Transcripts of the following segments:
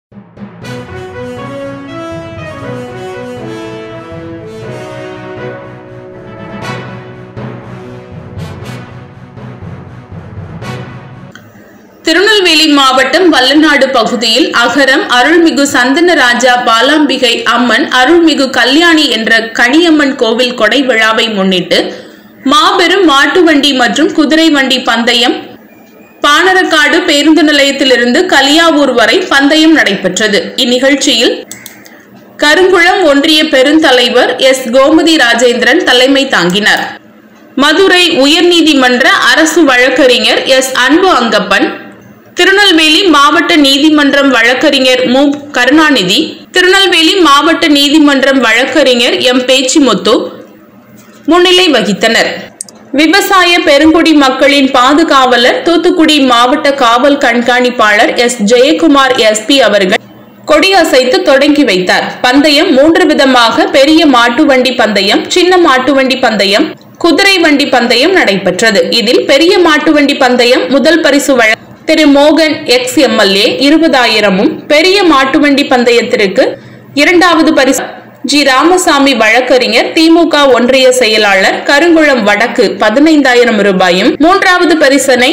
திருநெல்வேலி மாவட்டம் வல்லநாடு பகுதியில் அகரம் அருள்மிகு சந்தனராஜா பாலாம்பிகை அம்மன் அருள்மிகு கல்யாணி என்ற கனியம்மன் கோவில் கொடை விழாவை முன்னிட்டு மாபெரும் மாட்டு வண்டி மற்றும் குதிரை வண்டி பந்தயம் பாணரக்காடு பேருந்து நிலையத்திலிருந்து கலியாவூர் வரை பந்தயம் நடைபெற்றது இந்நிகழ்ச்சியில் கருங்குளம் ஒன்றிய பெருந்தலைவர் எஸ் கோமதி ராஜேந்திரன் தலைமை தாங்கினார் மதுரை உயர்நீதிமன்ற அரசு வழக்கறிஞர் எஸ் அன்பு அங்கப்பன் திருநெல்வேலி மாவட்ட நீதிமன்றம் வழக்கறிஞர் மு கருணாநிதி திருநெல்வேலி மாவட்ட நீதிமன்றம் வழக்கறிஞர் எம் பேச்சிமுத்து முன்னிலை வகித்தனர் விவசாய பெருங்குடி மக்களின் பாதுகாவலர் தூத்துக்குடி மாவட்ட காவல் கண்காணிப்பாளர் எஸ் ஜெயக்குமார் எஸ்பி அவர்கள் கொடியசைத்து தொடங்கி வைத்தார் பந்தயம் மூன்று விதமாக பெரிய மாட்டு வண்டி பந்தயம் சின்ன மாட்டு வண்டி பந்தயம் குதிரை வண்டி பந்தயம் நடைபெற்றது இதில் பெரிய மாட்டு வண்டி பந்தயம் முதல் பரிசு வழ திரு மோகன் எக்ஸ் எம்எல்ஏ இருபதாயிரமும் பெரிய மாட்டு வண்டி பந்தயத்திற்கு இரண்டாவது பரிசு ஜி ராமசாமி வழக்கறிஞர் திமுக ஒன்றிய செயலாளர் கருங்குளம் வடக்கு பதினைந்தாயிரம் ரூபாயும் மூன்றாவது பரிசனை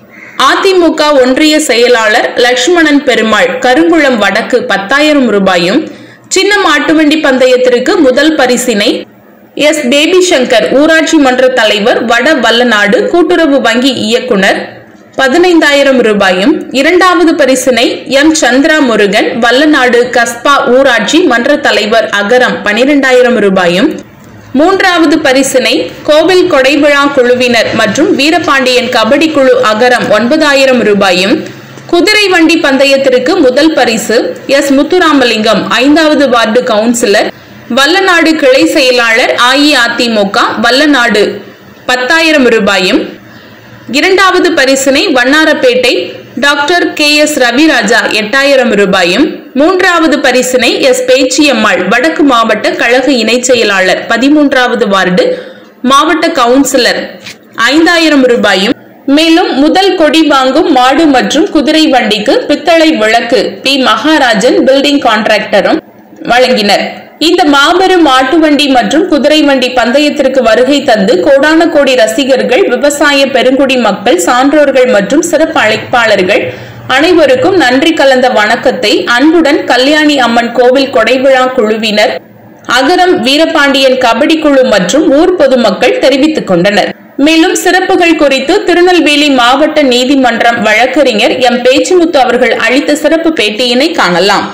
அதிமுக ஒன்றிய செயலாளர் லட்சுமணன் பெருமாள் கருங்குளம் வடக்கு பத்தாயிரம் ரூபாயும் சின்ன மாட்டுவண்டி பந்தயத்திற்கு முதல் பரிசினை எஸ் பேபி சங்கர் ஊராட்சி மன்ற தலைவர் வட வல்லநாடு கூட்டுறவு வங்கி இயக்குனர் பதினைந்தாயிரம் ரூபாயும் இரண்டாவது பரிசினை எம் சந்திரா முருகன் வல்லநாடு கஸ்பா ஊராட்சி மன்ற தலைவர் அகரம் பனிரெண்டாயிரம் ரூபாயும் மூன்றாவது பரிசினை கோவில் கொடைவிழா குழுவினர் மற்றும் வீரபாண்டியன் கபடி குழு அகரம் ஒன்பதாயிரம் ரூபாயும் குதிரை வண்டி பந்தயத்திற்கு முதல் பரிசு எஸ் முத்துராமலிங்கம் ஐந்தாவது வார்டு கவுன்சிலர் வல்லநாடு கிளை செயலாளர் அஇஅதிமுக வல்லநாடு பத்தாயிரம் ரூபாயும் இரண்டாவது பரிசினை Vannarapettai doctor K S Raviraja எட்டாயிரம் ரூபாயும் மூன்றாவது பரிசினை எஸ் பேச்சியம்மாள் வடக்கு மாவட்ட கழக இணைச் செயலாளர் பதிமூன்றாவது வார்டு மாவட்ட கவுன்சிலர் ஐந்தாயிரம் ரூபாயும் மேலும் முதல் கொடி வாங்கும் மாடு மற்றும் குதிரை வண்டிக்கு பித்தளை விளக்கு பி மகாராஜன் பில்டிங் கான்ட்ராக்டரும் வழங்கினர் இந்த மாபெரும் மாட்டு வண்டி மற்றும் குதிரை வண்டி பந்தயத்திற்கு வருகை தந்து கோடான கோடி ரசிகர்கள் விவசாய பெருங்குடி மக்கள் சான்றோர்கள் மற்றும் சிறப்பு அழைப்பாளர்கள் அனைவருக்கும் நன்றி கலந்த வணக்கத்தை அன்புடன் கல்யாணி அம்மன் கோவில் கொடைவிழா குழுவினர் அகரம் வீரபாண்டியன் கபடி குழு மற்றும் ஊர் பொதுமக்கள் தெரிவித்துக் கொண்டனர் மேலும் சிறப்புகள் குறித்து திருநெல்வேலி மாவட்ட நீதிமன்றம் வழக்கறிஞர் எம் பேச்சுமுத்து அவர்கள் அளித்த சிறப்பு பேட்டியினை காணலாம்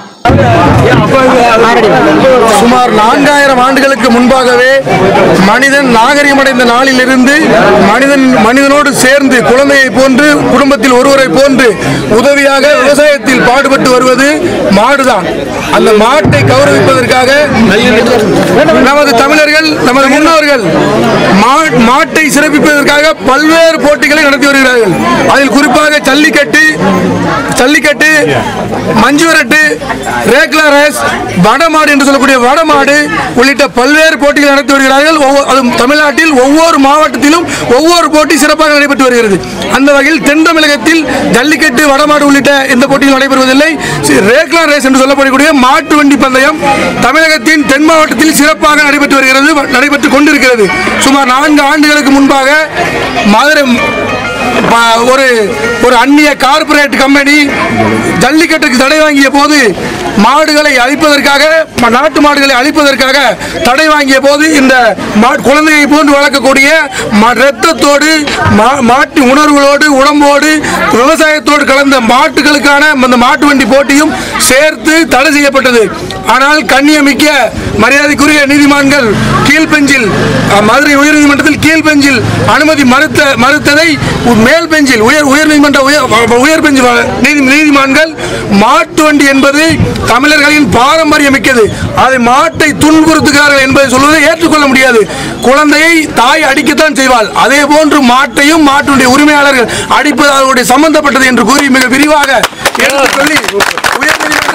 சுமார் நான்காயிரம் ஆண்டுகளுக்கு முன்பாகவே மனிதன் நாகரிகமடைந்த நாளிலிருந்து மனிதன் மனிதனோடு சேர்ந்து குழந்தையை போன்று குடும்பத்தில் ஒருவரை போன்று உதவியாக விவசாயத்தில் பாடுபட்டு வருவது மாடுதான் அந்த மாட்டை கௌரவிப்பதற்காக நமது தமிழர்கள் நமது முன்னோர்கள் மா- மாட்டை சிறப்பிப்பதற்காக பல்வேறு போட்டிகளை நடத்தி வருகிறார்கள் அதில் குறிப்பாக ஜல்லிக்கட்டு ஜல்லிக்கட்டு மஞ்சு விரட்டு ரேக்லா ரேஸ் வடமாடு என்று சொல்லக்கூடிய வடமாடு உள்ளிட்ட பல்வேறு போட்டிகள் நடத்தி வருகிறார்கள் ஒவ்வொ- அதுவும் தமிழ்நாட்டில் ஒவ்வொரு மாவட்டத்திலும் ஒவ்வொரு போட்டி சிறப்பாக நடைபெற்று வருகிறது அந்த வகையில் தென் தமிழகத்தில் ஜல்லிக்கட்டு வடமாடு உள்ளிட்ட எந்த போட்டியும் நடைபெறுவதில்லை சி- ரேக்லா ரேஸ் என்று சொல்லப்படக்கூடிய மாட்டு வண்டி பந்தயம் தமிழகத்தின் தென் மாவட்டத்தில் சிறப்பாக நடைபெற்று வருகிறது வ- நடைபெற்றுக் கொண்டிருக்கிறது சுமார் நான்கு ஆண்டுகளுக்கு முன்பாக மதுரை ப- ஒரு ஒரு அந்நிய கார்ப்பரேட் கம்பெனி ஜல்லிக்கட்டுக்கு தடை வாங்கிய போது மாடுகளை அழிப்பதற்காக ம- நாட்டு மாடுகளை அழிப்பதற்காக தடை வாங்கிய போது இந்த மா- குழந்தையை போன்று வளர்க்கக்கூடிய ம- இரத்தத்தோடு மா- மாட்டு உணர்வுகளோடு உடம்போடு விவசாயத்தோடு கலந்த மாட்டுகளுக்கான அந்த மாட்டு வண்டி போட்டியும் சேர்த்து தடை செய்யப்பட்டது ஆனால் கண்ணியமிக்க மரியாதைக்குரிய நீதிமான்கள் கீழ்பெஞ்சில் அஹ், மதுரை உயர்நீதிமன்றத்தில் கீழ்பெஞ்சில் அனுமதி மறுத்த மறுத்ததை உ- மேல் பெஞ்சில் உயர் உயர்நீதிமன்ற உயர் உயர் பெஞ்ச் வ- நீதி நீதிமான்கள் மாட்டு வண்டி என்பது தமிழர்களின் பாரம்பரியமிக்கது அதை மாட்டை துன்புறுத்துகிறார்கள் என்பதை சொல்வதை ஏற்றுக்கொள்ள முடியாது குழந்தையை தாய் அடிக்கத்தான் செய்வாள் அதே போன்று மாட்டையும் மாட்டுடைய உரிமையாளர்கள் அடிப்பது அவருடைய சம்பந்தப்பட்டது என்று கூறி மிக விரிவாக எடுத்துச் சொல்லி உயர்நீதிமன்ற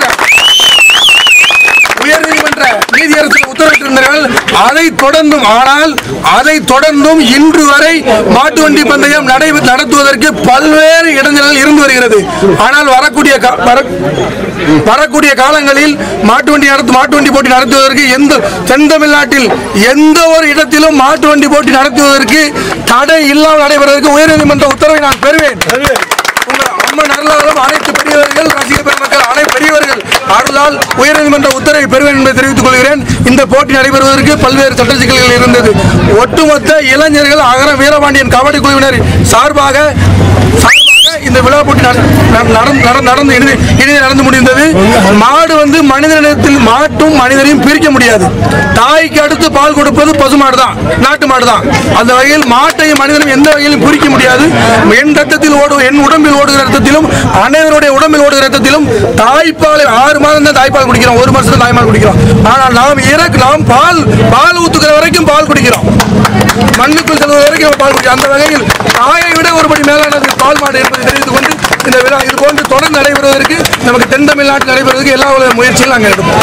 உயர்நீதிமன்ற நீதியரசர் உத்தரவிட்டிருந்தார்கள் அதை தொடர்ந்தும் ஆனால் அதை தொடர்ந்தும் இன்று வரை மாட்டு வண்டி பந்தயம் நடை நடத்துவதற்கு பல்வேறு இடைஞ்சல்கள் இருந்து வருகிறது ஆனால் வரக்கூடிய கா- வர- வரக்கூடிய காலங்களில் மாட்டு வண்டி நடத்து மாட்டு வண்டி போட்டி நடத்துவதற்கு எந்த தென் தமிழ்நாட்டில் எந்த ஒரு இடத்திலும் மாட்டு வண்டி போட்டி நடத்துவதற்கு தடை இல்லாமல் நடைபெறுவதற்கு உயர்நீதிமன்ற உத்தரவை நான் பெறுவேன் உங்கள் அம்மன் அருளாலும் அனைத்து பெரியவர்கள் ரசிக பெருமக்கள் அனைத்து பெரியவர்கள் அருளால் உயர்நீதிமன்ற உத்தரவை பெறுவேன் என்பதை தெரிவித்துக் கொள்கிறேன் இந்த போட்டி நடைபெறுவதற்கு பல்வேறு சட்ட சிக்கல்கள் இருந்தது ஒட்டுமொத்த இளைஞர்கள் அகர வீரபாண்டியன் கபடி குழுவினர் சார்பாக சார்பாக இந்த விழா போட்டி நட- நட- நடந்து- நடந்து- நடந்து இனிது- இனிது நடந்து முடிந்தது மாடு வந்து மனிதனிடத்தில் மாட்டும் மனிதனையும் பிரிக்க முடியாது தாய்க்கு அடுத்து பால் கொடுப்பது பசுமாடு தான் நாட்டு மாடு தான் அந்த வகையில் மாட்டையும் மனிதனையும் எந்த வகையிலும் பிரிக்க முடியாது என் ரத்தத்தில் ஓடு என் உடம்பில் ஓடுகிற ரத்தத்திலும் அனைவருடைய உடம்பில் ஓடுகிற ரத்தத்திலும் தாய்ப்பால் ஆறு மாதம் தான் தாய்ப்பால் குடிக்கிறோம் ஒரு மாசம் தாய்ப்பால் குடிக்கிறோம் ஆனால் நாம் இறக்கு நாம் பால் பால் ஊத்துக்கிற வரைக்கும் பால் குடிக்கிறோம் மண்ணுக்குள் செல்வது வரைக்கும் நம்ம பால் குடிக்கிறோம் அந்த வகையில் தாயை விட ஒருபடி மேலானது பால் மாடு என்பதை தெரிவித்துக் கொண்டு இந்த விழா இது போன்று தொடர்ந்து நடைபெறுவதற்கு நமக்கு தென் தமிழ்நாட்டில் நடைபெறுவதற்கு எல்லா வித முயற்சியும் நாங்கள் எடுப்போம்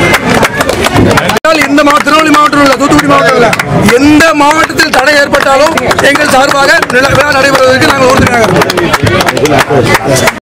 ஆனால் இந்த மாவட்ட திருநெல்வேலி மாவட்டம் இல்ல தூத்துக்குடி மாவட்டம் இல்ல எந்த மாவட்டத்தில் தடை ஏற்பட்டாலும் எங்கள் சார்பாக நில- விழா நடைபெறுவதற்கு நாங்கள் உறுதுணையாக இருப்போம்